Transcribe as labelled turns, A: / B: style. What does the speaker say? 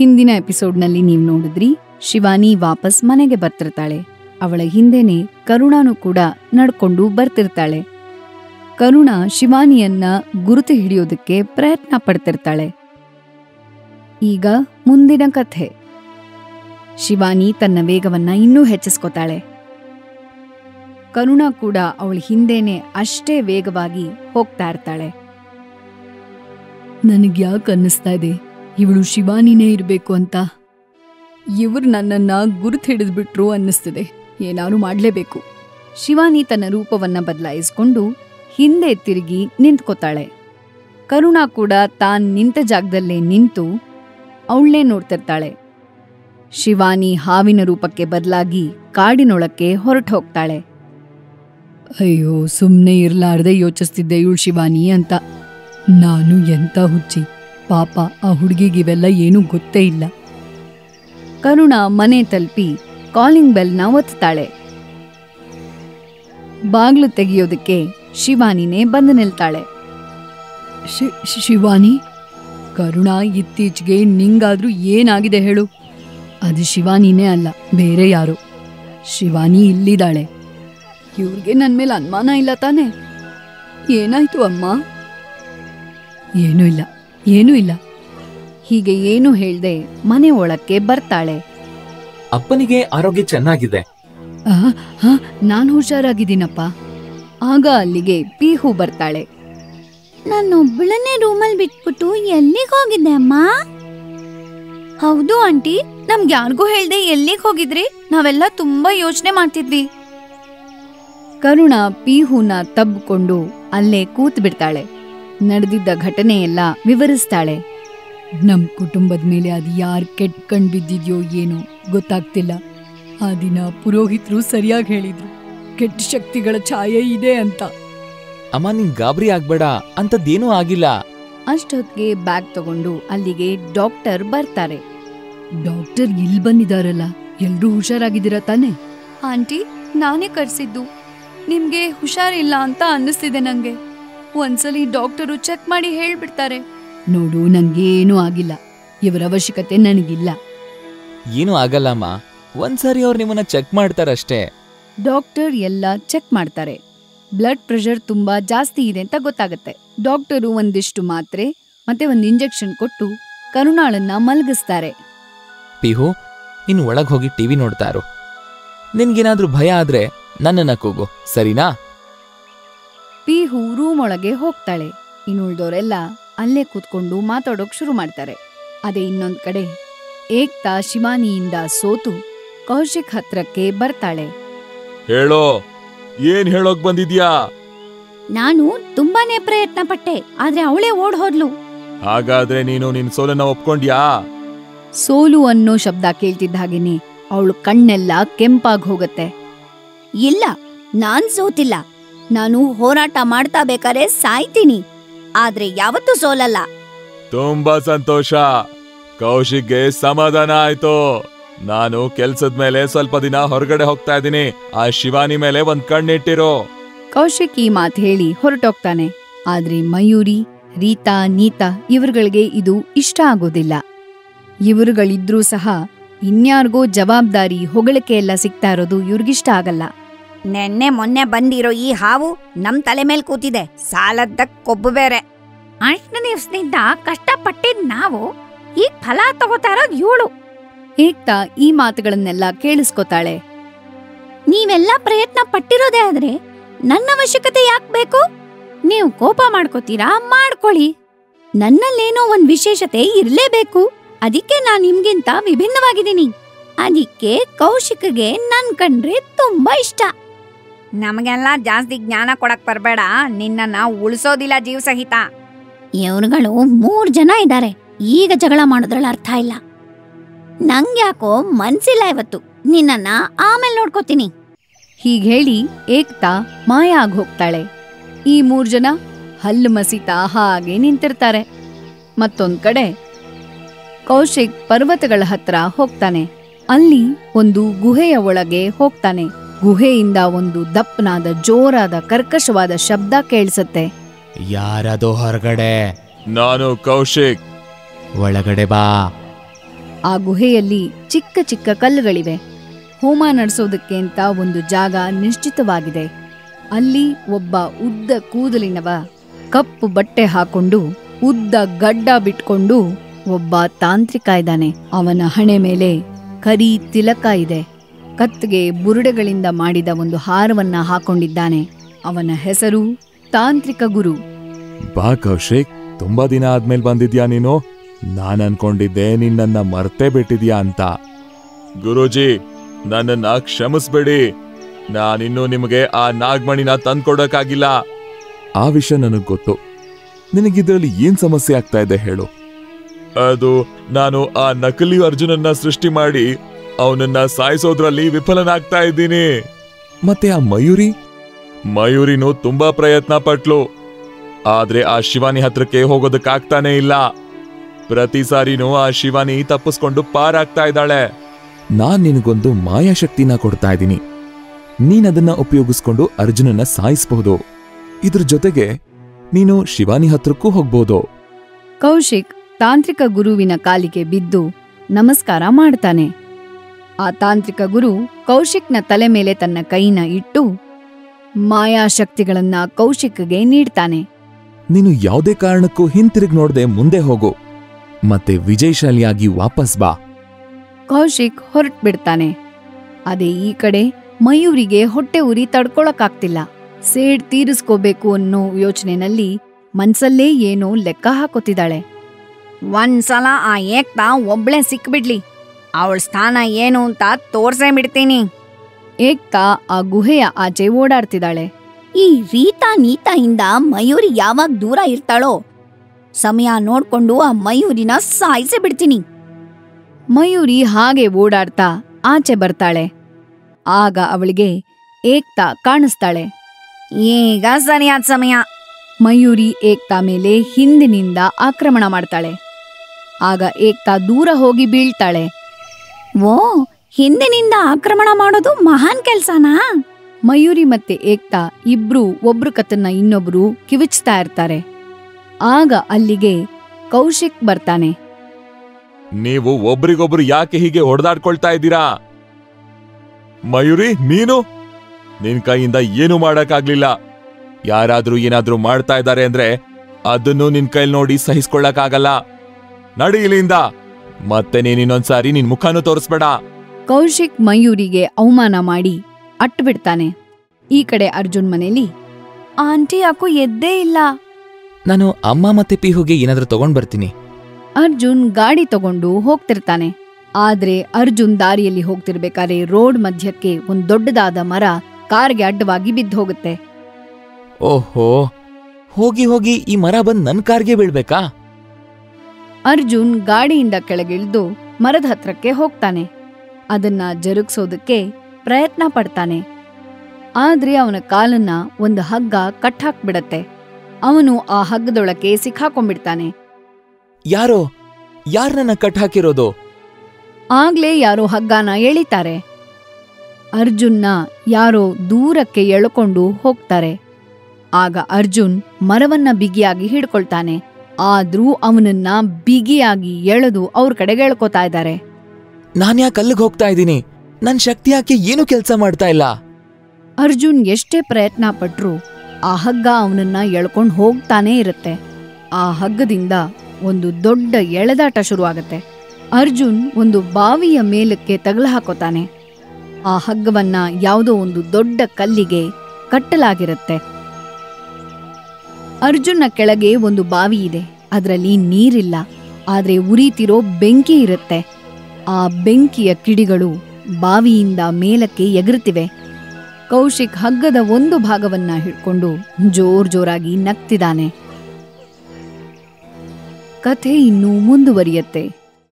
A: ಹಿಂದಿನ ಎಪಿಸೋಡ್ನಲ್ಲಿ ನೀವು ನೋಡಿದ್ರಿ ಶಿವಾನಿ ವಾಪಸ್ ಮನೆಗೆ ಬರ್ತಿರ್ತಾಳೆ ಅವಳ ಹಿಂದೆನೆ ಕರುಣಾನು ಕೂಡ ನಡ್ಕೊಂಡು ಬರ್ತಿರ್ತಾಳೆ ಕರುಣ ಶಿವಾನಿಯನ್ನ ಗುರುತು ಹಿಡಿಯೋದಕ್ಕೆ ಪ್ರಯತ್ನ ಪಡ್ತಿರ್ತಾಳೆ ಈಗ ಮುಂದಿನ ಕಥೆ ಶಿವಾನಿ ತನ್ನ ವೇಗವನ್ನ ಇನ್ನೂ ಹೆಚ್ಚಿಸ್ಕೊತಾಳೆ ಕರುಣ ಕೂಡ ಅವಳ ಹಿಂದೆನೆ ಅಷ್ಟೇ ವೇಗವಾಗಿ ಹೋಗ್ತಾ ಇರ್ತಾಳೆ ನನಗ್ಯಾಕೆ ಅನ್ನಿಸ್ತಾ ಇದೆ ಇವಳು ಶಿವಾನಿನೇ ಇರಬೇಕು ಅಂತ ಇವ್ರು ನನ್ನನ್ನ ಗುರುತು ಹಿಡಿದ್ಬಿಟ್ರು ಅನ್ನಿಸ್ತಿದೆ ಏನಾರು ಮಾಡಲೇಬೇಕು ಶಿವಾನಿ ತನ್ನ ರೂಪವನ್ನ ಬದಲಾಯಿಸ್ಕೊಂಡು ಹಿಂದೆ ತಿರುಗಿ ನಿಂತ್ಕೋತಾಳೆ ಕರುಣಾ ಕೂಡ ತಾನ್ ನಿಂತ ಜಾಗದಲ್ಲೇ ನಿಂತು ಅವಳನ್ನೇ ನೋಡ್ತಿರ್ತಾಳೆ ಶಿವಾನಿ ಹಾವಿನ ರೂಪಕ್ಕೆ ಬದಲಾಗಿ ಕಾಡಿನೊಳಕ್ಕೆ ಹೊರಟು ಹೋಗ್ತಾಳೆ ಅಯ್ಯೋ ಸುಮ್ಮನೆ ಇರ್ಲಾರ್ದೆ ಯೋಚಿಸ್ತಿದ್ದೆ ಇವಳು ಶಿವಾನಿ ಅಂತ ನಾನು ಎಂತ ಹುಚ್ಚಿ ಪಾಪ ಆ ಹುಡುಗಿಗಿವೆಲ್ಲ ಏನೂ ಗೊತ್ತೇ ಇಲ್ಲ ಕರುಣ ಮನೆ ತಲುಪಿ ಕಾಲಿಂಗ್ ಬೆಲ್ನ ಒತ್ತಾಳೆ ಬಾಗ್ಲು ತೆಗೆಯೋದಕ್ಕೆ ಶಿವಾನಿನೇ ಬಂದು ನಿಲ್ತಾಳೆ ಶಿ- ಶಿ- ಶಿವಾನಿ ಕರುಣ ಇತ್ತೀಚೆಗೆ ನಿಂಗಾದ್ರೂ ಏನಾಗಿದೆ ಹೇಳು ಅದು ಶಿವಾನಿನೇ ಅಲ್ಲ ಬೇರೆ ಯಾರು ಶಿವಾನಿ ಇಲ್ಲಿದ್ದಾಳೆ ಇವ್ರಿಗೆ ನನ್ ಮೇಲೆ ಅನುಮಾನ ಇಲ್ಲ ತಾನೆ ಏನಾಯ್ತು ಅಮ್ಮ ಏನೂ ಇಲ್ಲ ಏನೂ ಇಲ್ಲ ಹೀಗೆ ಏನು ಹೇಳ್ದೆ ಮನೆ ಒಳಕ್ಕೆ ಬರ್ತಾಳೆ
B: ಅಪ್ಪನಿಗೆ ಆರೋಗ್ಯ ಚೆನ್ನಾಗಿದೆ
A: ಆ, ಹಾ ನಾನು ಹುಷಾರಾಗಿದ್ದೀನಪ್ಪ ಆಗ ಅಲ್ಲಿಗೆ ಪೀಹು ಬರ್ತಾಳೆ
C: ನಾನೊಬ್ಬಳನ್ನೇ ರೂಮಲ್ಲಿ ಬಿಟ್ಬಿಟ್ಟು ಎಲ್ಲಿಗೆ ಹೋಗಿದ್ದೆ ಅಮ್ಮ ಹೌದು ಆಂಟಿ ನಮ್ಗೆ ಯಾರಿಗೂ ಹೇಳ್ದೆ ಎಲ್ಲಿಗೆ ಹೋಗಿದ್ರಿ ನಾವೆಲ್ಲ ತುಂಬಾ ಯೋಚನೆ ಮಾಡ್ತಿದ್ವಿ
A: ಕರುಣ ಪೀಹುನ ತಬ್ಕೊಂಡು ಅಲ್ಲೇ ಕೂತ್ ಬಿಡ್ತಾಳೆ ನಡೆದಿದ್ದ ಘಟನೆಯೆಲ್ಲ ವಿವರಿಸ್ತಾಳೆ ನಮ್ ಕುಟುಂಬದ ಮೇಲೆ ಅದು ಯಾರ್ ಕೆಟ್ಟ ಕಣ್ ಬಿದ್ದಿದ್ಯೋ ಏನೋ ಗೊತ್ತಾಗ್ತಿಲ್ಲ ಆ ದಿನ ಪುರೋಹಿತರು ಸರಿಯಾಗಿ ಹೇಳಿದ್ರು ಕೆಟ್ಟ ಶಕ್ತಿಗಳ ಛಾಯೆ ಇದೆ ಅಂತ
B: ಅಮ್ಮ ನಿಂಗ್ ಗಾಬರಿ ಆಗ್ಬೇಡ ಅಂತದ್ದೇನೂ ಆಗಿಲ್ಲ
A: ಅಷ್ಟೊತ್ತಿಗೆ ಬ್ಯಾಗ್ ತಗೊಂಡು ಅಲ್ಲಿಗೆ ಡಾಕ್ಟರ್ ಬರ್ತಾರೆ ಡಾಕ್ಟರ್ ಇಲ್ಲಿ ಬಂದಿದಾರಲ್ಲ ಎಲ್ರೂ ಹುಷಾರಾಗಿದ್ದೀರಾ ತಾನೆ
C: ಆಂಟಿ ನಾನೇ ಕರ್ಸಿದ್ದು ನಿಮ್ಗೆ ಹುಷಾರಿಲ್ಲ ಅಂತ ಅನ್ನಿಸ್ತಿದೆ ನಂಗೆ ಒಂದ್ಸಲಿ ಡಾಕ್ಟರು ಚೆಕ್ ಮಾಡಿ ಹೇಳ್ಬಿಡ್ತಾರೆ
A: ನೋಡು ನನ್ಗೇನೂ ಆಗಿಲ್ಲ ಇವರ ಅವಶ್ಯಕತೆ ನನಗಿಲ್ಲ
B: ಏನೂ ಆಗಲ್ಲಮ್ಮ ಒಂದ್ಸರಿ ಅವ್ರು ನಿಮ್ಮನ್ನ ಚೆಕ್ ಮಾಡ್ತಾರಷ್ಟೇ
A: ಡಾಕ್ಟರ್ ಎಲ್ಲ ಚೆಕ್ ಮಾಡ್ತಾರೆ ಬ್ಲಡ್ ಪ್ರೆಷರ್ ತುಂಬಾ ಜಾಸ್ತಿ ಇದೆ ಅಂತ ಗೊತ್ತಾಗತ್ತೆ ಡಾಕ್ಟರು ಒಂದಿಷ್ಟು ಮಾತ್ರೆ ಮತ್ತೆ ಒಂದು ಇಂಜೆಕ್ಷನ್ ಕೊಟ್ಟು ಕರುಣಾಳನ್ನ ಮಲಗಿಸ್ತಾರೆ
B: ಪಿಹು ನೀನು ಒಳಗ್ ಹೋಗಿ ಟಿವಿ ನೋಡ್ತಾ ಇರು ನಿನ್ಗೇನಾದ್ರೂ ಭಯ ಆದ್ರೆ ನನ್ನನ್ನ ಕೂಗು ಸರಿನಾ
A: ಪೀಹು ರೂಮ್ ಒಳಗೆ ಹೋಗ್ತಾಳೆ ಇನ್ನುಳ್ದೋರೆಲ್ಲ ಅಲ್ಲೇ ಕೂತ್ಕೊಂಡು ಮಾತಾಡೋಕ್ ಶುರು ಮಾಡ್ತಾರೆ ಅದೇ ಇನ್ನೊಂದ್ ಕಡೆ ಏಕ್ತಾ ಶಿವಾನಿಯಿಂದ ಸೋತು ಕೌಶಿಕ್ ಹತ್ರಕ್ಕೆ ಬರ್ತಾಳೆ
D: ಹೇಳೋ ಏನ್ ಹೇಳೋಕ್ ಬಂದಿದ್ಯಾ
C: ನಾನು ತುಂಬಾನೇ ಪ್ರಯತ್ನ ಪಟ್ಟೆ ಆದ್ರೆ ಅವಳೇ ಓಡ್ ಹೋದ್ಲು
D: ಹಾಗಾದ್ರೆ ನೀನು ನಿನ್ ಸೋಲನ್ನ ಒಪ್ಕೊಂಡ್ಯಾ
A: ಸೋಲು ಅನ್ನೋ ಶಬ್ದ ಕೇಳ್ತಿದ್ದ ಹಾಗೇನೆ ಅವಳು ಕಣ್ಣೆಲ್ಲ ಕೆಂಪಾಗ್ ಹೋಗತ್ತೆ
C: ಇಲ್ಲ ನಾನ್ ಸೋತಿಲ್ಲ ನಾನು ಹೋರಾಟ ಮಾಡ್ತಾ ಬೇಕಾದ್ರೆ ಸಾಯ್ತೀನಿ ಆದ್ರೆ ಯಾವತ್ತೂ ಸೋಲಲ್ಲ
D: ತುಂಬಾ ಸಂತೋಷ ಕೌಶಿಕ್ಗೆ ಸಮಾಧಾನ ಆಯ್ತು ನಾನು ಕೆಲ್ಸದ ಮೇಲೆ ಸ್ವಲ್ಪ ದಿನ ಹೊರಗಡೆ ಹೋಗ್ತಾ ಇದ್ದೀನಿ ಆ ಶಿವಾನಿ ಮೇಲೆ ಒಂದ್ ಕಣ್ಣಿಟ್ಟಿರೋ
A: ಕೌಶಿಕ್ ಈ ಮಾತು ಹೇಳಿ ಹೊರಟೋಗ್ತಾನೆ ಆದ್ರೆ ಮಯೂರಿ ರೀತಾ ನೀತಾ ಇವರುಗಳಿಗೆ ಇದು ಇಷ್ಟ ಆಗೋದಿಲ್ಲ ಇವರುಗಳಿದ್ರೂ ಸಹ ಇನ್ಯಾರಿಗೋ ಜವಾಬ್ದಾರಿ ಹೊಗಳಿಕೆ ಎಲ್ಲ ಸಿಗ್ತಾ ಇರೋದು ಇವ್ರಿಗಿಷ್ಟ ಆಗಲ್ಲ
C: ನೆನ್ನೆ ಮೊನ್ನೆ ಬಂದಿರೋ ಈ ಹಾವು ನಮ್ ತಲೆ ಮೇಲೆ ಕೂತಿದೆ ಸಾಲದ ಕೊಬ್ಬು ಬೇರೆ ಅಷ್ಟು ದಿವಸದಿಂದ ಕಷ್ಟಪಟ್ಟಿದ್ ನಾವು ಈಗ ಫಲ ತಗೋತಾ ಇರೋದ್ ಇವಳು
A: ಏಕ್ತಾ ಈ ಮಾತುಗಳನ್ನೆಲ್ಲ ಕೇಳಿಸ್ಕೊತಾಳೆ
C: ನೀವೆಲ್ಲ ಪ್ರಯತ್ನ ಪಟ್ಟಿರೋದೇ ಆದ್ರೆ ನನ್ನ ಅವಶ್ಯಕತೆ ಯಾಕ್ ಬೇಕು ನೀವು ಕೋಪ ಮಾಡ್ಕೋತೀರಾ ಮಾಡ್ಕೊಳ್ಳಿ ನನ್ನಲ್ಲೇನೋ ಒಂದ್ ವಿಶೇಷತೆ ಇರ್ಲೇಬೇಕು ಅದಕ್ಕೆ ನಾನ್ ನಿಮ್ಗಿಂತ ವಿಭಿನ್ನವಾಗಿದ್ದೀನಿ ಅದಕ್ಕೆ ಕೌಶಿಕ್ಗೆ ನನ್ ಕಂಡ್ರೆ ತುಂಬಾ ಇಷ್ಟ ನಮಗೆಲ್ಲ ಜಾಸ್ತಿ ಜ್ಞಾನ ಕೊಡಕ್ ಬರ್ಬೇಡ ನಿನ್ನನ್ನ ಉಳಿಸೋದಿಲ್ಲ ಜೀವ ಸಹಿತ ಇವ್ರುಗಳು ಮೂರ್ ಜನ ಇದ್ದಾರೆ ಈಗ ಜಗಳ ಮಾಡೋದ್ರಲ್ಲಿ ಅರ್ಥ ಇಲ್ಲ ನಂಗ್ಯಾಕೋ ಮನ್ಸಿಲ್ಲ ಇವತ್ತು ನಿನ್ನನ್ನ ಆಮೇಲೆ ನೋಡ್ಕೋತೀನಿ
A: ಹೀಗ್ ಹೇಳಿ ಏಕ್ತಾ ಮಾಯ ಆಗ್ ಹೋಗ್ತಾಳೆ ಈ ಮೂರ್ ಜನ ಹಲ್ಲು ಮಸಿತಾ ಹಾಗೆ ನಿಂತಿರ್ತಾರೆ ಮತ್ತೊಂದ್ ಕಡೆ ಕೌಶಿಕ್ ಪರ್ವತಗಳ ಹತ್ರ ಹೋಗ್ತಾನೆ ಅಲ್ಲಿ ಒಂದು ಗುಹೆಯ ಒಳಗೆ ಹೋಗ್ತಾನೆ ಗುಹೆಯಿಂದ ಒಂದು ದಪ್ಪನಾದ ಜೋರಾದ ಕರ್ಕಶವಾದ ಶಬ್ದ ಕೇಳಿಸತ್ತೆ
B: ಯಾರದು ಹೊರಗಡೆ
D: ನಾನು ಕೌಶಿಕ್
B: ಒಳಗಡೆ ಬಾ
A: ಆ ಗುಹೆಯಲ್ಲಿ ಚಿಕ್ಕ ಚಿಕ್ಕ ಕಲ್ಲುಗಳಿವೆ ಹೋಮ ನಡೆಸೋದಕ್ಕೆ ಅಂತ ಒಂದು ಜಾಗ ನಿಶ್ಚಿತವಾಗಿದೆ ಅಲ್ಲಿ ಒಬ್ಬ ಉದ್ದ ಕೂದಲಿನವ ಕಪ್ಪು ಬಟ್ಟೆ ಹಾಕೊಂಡು ಉದ್ದ ಗಡ್ಡ ಬಿಟ್ಕೊಂಡು ಒಬ್ಬ ತಾಂತ್ರಿಕ ಇದ್ದಾನೆ ಅವನ ಹಣೆ ಮೇಲೆ ಕರಿ ತಿಲಕ ಇದೆ ಕತ್ತಿಗೆ ಬುರುಡೆಗಳಿಂದ ಮಾಡಿದ ಒಂದು ಹಾರವನ್ನ ಹಾಕೊಂಡಿದ್ದಾನೆ ಅವನ ಹೆಸರು ತಾಂತ್ರಿಕ ಗುರು
D: ಬಾ ಕೌಶಿಕ್ ತುಂಬಾ ದಿನ ಆದ್ಮೇಲೆ ಬಂದಿದ್ಯಾ ನೀನು ನಾನ್ ಅನ್ಕೊಂಡಿದ್ದೆ ನಿನ್ನನ್ನ ಮರ್ತೇ ಬಿಟ್ಟಿದ್ಯಾ ಅಂತ ಗುರೂಜಿ ನನ್ನನ್ನ ಕ್ಷಮಿಸ್ಬೇಡಿ ನಾನಿನ್ನೂ ನಿಮಗೆ ಆ ನಾಗಮಣಿನ ತಂದ್ಕೊಡಕ್ಕಾಗಿಲ್ಲ ಆ ವಿಷಯ ನನಗ್ ಗೊತ್ತು ನಿನಗಿದ್ರಲ್ಲಿ ಏನ್ ಸಮಸ್ಯೆ ಆಗ್ತಾ ಇದೆ ಹೇಳು ಅದು ನಾನು ಆ ನಕಲಿ ಅರ್ಜುನನ್ನ ಸೃಷ್ಟಿ ಮಾಡಿ ಅವನನ್ನ ಸಾಯಿಸೋದ್ರಲ್ಲಿ ವಿಫಲನಾಗ್ತಾ ಇದ್ದೀನಿ ಮತ್ತೆ ಆ ಮಯೂರಿ ಮಯೂರಿನೂ ತುಂಬಾ ಪ್ರಯತ್ನ ಪಟ್ಲು ಆದ್ರೆ ಆ ಶಿವಾನಿ ಹತ್ರಕ್ಕೆ ಹೋಗೋದಕ್ಕಾಗ್ತಾನೆ ಇಲ್ಲ ಪ್ರತಿ ಸಾರಿನೂ ಆ ಶಿವಾನಿ ತಪ್ಪಿಸ್ಕೊಂಡು ಪಾರಾಗ್ತಾ ಇದ್ದಾಳೆ ನಾನ್ ನಿನಗೊಂದು ಮಾಯಾಶಕ್ತಿನ ಕೊಡ್ತಾ ಇದ್ದೀನಿ ನೀನದನ್ನ ಉಪಯೋಗಿಸ್ಕೊಂಡು ಅರ್ಜುನನ್ನ ಸಾಯಿಸಬಹುದು ಇದ್ರ ಜೊತೆಗೆ ನೀನು ಶಿವಾನಿ ಹತ್ರಕ್ಕೂ ಹೋಗ್ಬೋದು
A: ಕೌಶಿಕ್ ತಾಂತ್ರಿಕ ಗುರುವಿನ ಕಾಲಿಗೆ ಬಿದ್ದು ನಮಸ್ಕಾರ ಮಾಡ್ತಾನೆ ಆ ತಾಂತ್ರಿಕ ಗುರು ಕೌಶಿಕ್ನ ತಲೆ ಮೇಲೆ ತನ್ನ ಕೈನ ಇಟ್ಟು ಮಾಯಾಶಕ್ತಿಗಳನ್ನ ಕೌಶಿಕ್ಗೆ ನೀಡ್ತಾನೆ
D: ನೀನು ಯಾವುದೇ ಕಾರಣಕ್ಕೂ ಹಿಂತಿರುಗಿ ನೋಡದೆ ಮುಂದೆ ಹೋಗು ಮತ್ತೆ ವಿಜಯಶಾಲಿಯಾಗಿ ವಾಪಸ್ ಬಾ
A: ಕೌಶಿಕ್ ಹೊರಟ್ಬಿಡ್ತಾನೆ ಅದೇ ಈ ಕಡೆ ಮಯೂರಿಗೆ ಹೊಟ್ಟೆ ಉರಿ ತಡ್ಕೊಳಕ್ಕಾಗ್ತಿಲ್ಲ ಸೇಡ್ ತೀರಿಸ್ಕೋಬೇಕು ಅನ್ನೋ ಯೋಚನೆನಲ್ಲಿ ಮನ್ಸಲ್ಲೇ ಏನೋ ಲೆಕ್ಕ ಹಾಕೋತಿದ್ದಾಳೆ
C: ಒಂದ್ಸಲ ಆ ಏಕ್ತಾ ಒಬ್ಳೆ ಸಿಕ್ಬಿಡ್ಲಿ ಅವಳ ಸ್ಥಾನ ಏನು ಅಂತ ತೋರ್ಸೇ ಬಿಡ್ತೀನಿ
A: ಏಕ್ತಾ ಆ ಗುಹೆಯ ಆಚೆ ಓಡಾಡ್ತಿದ್ದಾಳೆ
C: ಈ ರೀತಾ ನೀತಾಯಿಂದ ಮಯೂರಿ ಯಾವಾಗ ದೂರ ಇರ್ತಾಳೋ ಸಮಯ ನೋಡ್ಕೊಂಡು ಆ ಮಯೂರಿನ ಸಾಯಿಸಿ ಬಿಡ್ತೀನಿ
A: ಮಯೂರಿ ಹಾಗೆ ಓಡಾಡ್ತಾ ಆಚೆ ಬರ್ತಾಳೆ ಆಗ ಅವಳಿಗೆ ಏಕ್ತಾ ಕಾಣಿಸ್ತಾಳೆ
C: ಈಗ ಸರಿಯಾದ ಸಮಯ
A: ಮಯೂರಿ ಏಕ್ತಾ ಮೇಲೆ ಹಿಂದಿನಿಂದ ಆಕ್ರಮಣ ಮಾಡ್ತಾಳೆ ಆಗ ಏಕ್ತಾ ದೂರ ಹೋಗಿ ಬೀಳ್ತಾಳೆ
C: ಓ ಹಿಂದಿನಿಂದ ಆಕ್ರಮಣ ಮಾಡೋದು ಮಹಾನ್ ಕೆಲ್ಸನಾ
A: ಮಯೂರಿ ಮತ್ತೆ ಏಕ್ತಾ ಇಬ್ರು ಒಬ್ರು ಕತ್ತನ್ನ ಇನ್ನೊಬ್ರು ಕಿವಿಚ್ತಾ ಇರ್ತಾರೆ ಆಗ ಅಲ್ಲಿಗೆ ಕೌಶಿಕ್ ಬರ್ತಾನೆ
D: ನೀವು ಒಬ್ರಿಗೊಬ್ರು ಯಾಕೆ ಹೀಗೆ ಹೊಡೆದಾಡ್ಕೊಳ್ತಾ ಇದ್ದೀರಾ ಮಯೂರಿ ನೀನು ನಿನ್ ಕೈಯಿಂದ ಏನು ಮಾಡಕ್ಕಾಗ್ಲಿಲ್ಲ ಯಾರಾದ್ರೂ ಏನಾದ್ರೂ ಮಾಡ್ತಾ ಇದ್ದಾರೆ ಅಂದ್ರೆ ಅದನ್ನು ನಿನ್ ಕೈಲ್ ನೋಡಿ ಸಹಿಸ್ಕೊಳ್ಳಕ್ಕಾಗಲ್ಲ ನಡಿ ಇಲ್ಲಿಂದ ಮತ್ತೆ ನೀನ್ ಇನ್ನೊಂದ್ಸಾರಿ ನಿನ್ ಮುಖನೂ ತೋರಿಸ್ಬೇಡ
A: ಕೌಶಿಕ್ ಮಯೂರಿಗೆ ಅವಮಾನ ಮಾಡಿ ಅಟ್ಬಿಡ್ತಾನೆ ಈ ಕಡೆ ಅರ್ಜುನ್ ಮನೇಲಿ ಆಂಟಿ ಯಾಕೋ ಎದ್ದೇ ಇಲ್ಲ
B: ನಾನು ಅಮ್ಮ ಮತ್ತೆ ಪಿಹುಗೆ ಏನಾದ್ರೂ ತಗೊಂಡ್ ಬರ್ತೀನಿ
A: ಅರ್ಜುನ್ ಗಾಡಿ ತಗೊಂಡು ಹೋಗ್ತಿರ್ತಾನೆ ಆದ್ರೆ ಅರ್ಜುನ್ ದಾರಿಯಲ್ಲಿ ಹೋಗ್ತಿರ್ಬೇಕಾದ್ರೆ ರೋಡ್ ಮಧ್ಯಕ್ಕೆ ಒಂದ್ ದೊಡ್ಡದಾದ ಮರ ಕಾರ್ಗೆ ಅಡ್ಡವಾಗಿ ಬಿದ್ದು ಹೋಗುತ್ತೆ
B: ಓಹೋ ಹೋಗಿ ಹೋಗಿ ಈ ಮರ ಬಂದ್ ನನ್ ಕಾರ್ಗೆ ಬೀಳ್ಬೇಕಾ
A: ಅರ್ಜುನ್ ಗಾಡಿಯಿಂದ ಕೆಳಗಿಳಿದು ಮರದ ಹತ್ರಕ್ಕೆ ಹೋಗ್ತಾನೆ ಅದನ್ನ ಜರುಗ್ಸೋದಕ್ಕೆ ಪ್ರಯತ್ನ ಪಡ್ತಾನೆ ಆದ್ರೆ ಅವನ ಕಾಲನ್ನ ಒಂದು ಹಗ್ಗ ಕಟ್ಟಾಕ್ಬಿಡತ್ತೆ ಅವನು ಆ ಹಗ್ಗದೊಳಕ್ಕೆ ಸಿಕ್ಕಾಕೊಂಡ್ಬಿಡ್ತಾನೆ
B: ಯಾರೋ ಯಾರ್ ನನ್ನ ಕಟ್ ಹಾಕಿರೋದು
A: ಆಗ್ಲೇ ಯಾರೋ ಹಗ್ಗನ ಎಳಿತಾರೆ ಅರ್ಜುನ್ನ ಯಾರೋ ದೂರಕ್ಕೆ ಎಳ್ಕೊಂಡು ಹೋಗ್ತಾರೆ ಆಗ ಅರ್ಜುನ್ ಮರವನ್ನ ಬಿಗಿಯಾಗಿ ಹಿಡ್ಕೊಳ್ತಾನೆ ಆದ್ರೂ ಅವನನ್ನ ಬಿಗಿಯಾಗಿ ಎಳೆದು ಅವ್ರ ಕಡೆಗೆ ಎಳ್ಕೊತಾ ಇದ್ದಾರೆ
B: ನಾನ್ಯಾಕೆ ಅಲ್ಲಿಗೆ ಹೋಗ್ತಾ ಇದ್ದೀನಿ ನನ್ ಶಕ್ತಿ ಯಾಕೆ ಏನು ಕೆಲಸ ಮಾಡ್ತಾ ಇಲ್ಲ
A: ಅರ್ಜುನ್ ಎಷ್ಟೇ ಪ್ರಯತ್ನ ಪಟ್ರೂ ಆ ಹಗ್ಗ ಅವನನ್ನ ಎಳ್ಕೊಂಡು ಹೋಗ್ತಾನೇ ಇರುತ್ತೆ ಆ ಹಗ್ಗದಿಂದ ಒಂದು ದೊಡ್ಡ ಎಳೆದಾಟ ಶುರುವಾಗತ್ತೆ ಅರ್ಜುನ್ ಒಂದು ಬಾವಿಯ ಮೇಲಕ್ಕೆ ತಗಲ ಹಾಕೋತಾನೆ ಆ ಹಗ್ಗವನ್ನ ಯಾವುದೋ ಒಂದು ದೊಡ್ಡ ಕಲ್ಲಿಗೆ ಕಟ್ಟಲಾಗಿರುತ್ತೆ ಅರ್ಜುನ್ನ ಕೆಳಗೆ ಒಂದು ಬಾವಿ ಇದೆ ಅದರಲ್ಲಿ ನೀರಿಲ್ಲ ಆದ್ರೆ ಉರಿತಿರೋ ಬೆಂಕಿ ಇರುತ್ತೆ ಆ ಬೆಂಕಿಯ ಕಿಡಿಗಳು ಬಾವಿಯಿಂದ ಮೇಲಕ್ಕೆ ಎಗರುತ್ತಿವೆ ಕೌಶಿಕ್ ಹಗ್ಗದ ಒಂದು ಭಾಗವನ್ನ ಹಿಡ್ಕೊಂಡು ಜೋರ್ ಜೋರಾಗಿ ನಗ್ತಿದ್ದಾನೆ ಕಥೆ ಇನ್ನೂ ಮುಂದುವರಿಯತ್ತೆ